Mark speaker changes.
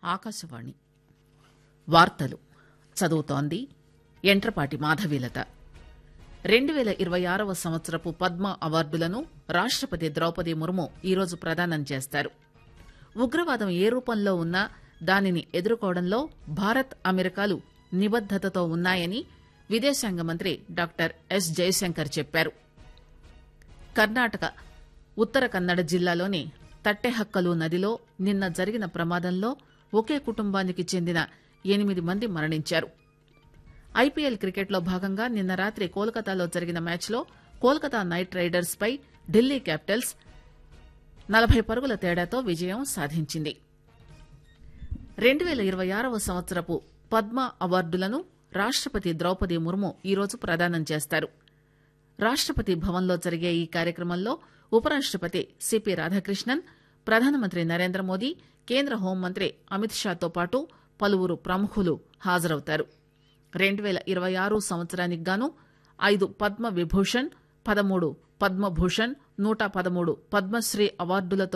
Speaker 1: ఆకాశవాణి వార్తలు చదువుతోంది ఎంట్రపాటి మాధవీలత రెండు పేల ఇరవై ఆరవ సంవత్సరపు పద్మ అవార్డులను రాష్టపతి ద్రౌపది ముర్ము ఈరోజు ప్రదానం చేస్తారు ఉగ్రవాదం ఏ రూపంలో ఉన్నా దానిని ఎదుర్కోవడంలో భారత్ అమెరికాలు నిబద్దతతో ఉన్నాయని విదేశాంగ మంత్రి డాక్టర్ ఎస్ జయశంకర్ చెప్పారు కర్ణాటక ఉత్తర కన్నడ జిల్లాలోని తట్టెహక్కలు నదిలో నిన్న జరిగిన ప్రమాదంలో ఒకే కుటుంబానికి చెందిన ఎనిమిది మంది మరణించారు ఐపీఎల్ క్రికెట్లో భాగంగా నిన్న రాత్రి కోల్కతాలో జరిగిన మ్యాచ్లో కోల్కతా నైట్ రైడర్స్ పై ఢిల్లీ క్యాపిటల్స్ నలభై పరుగుల తేడాతో విజయం సాధించింది రెండు పేల ఇరవై ఆరవ సంవత్సరపు పద్మ అవార్డులను రాష్టపతి ద్రౌపది ముర్ము ఈరోజు ప్రదానం చేస్తారు రాష్టపతి భవన్లో జరిగే ఈ కార్యక్రమంలో ఉపరాష్టపతి సిపి రాధాకృష్ణన్ ప్రధానమంత్రి నరేంద్ర మోదీ కేంద్ర హోంమంత్రి అమిత్ షాతో పాటు పలువురు ప్రముఖులు హాజరవుతారు రెండు పేల ఇరవై ఆరు సంవత్సరానికి గాను ఐదు పద్మ విభూషణ్ పదమూడు పద్మభూషణ్ నూట పదమూడు పద్మశ్రీ అవార్డులతో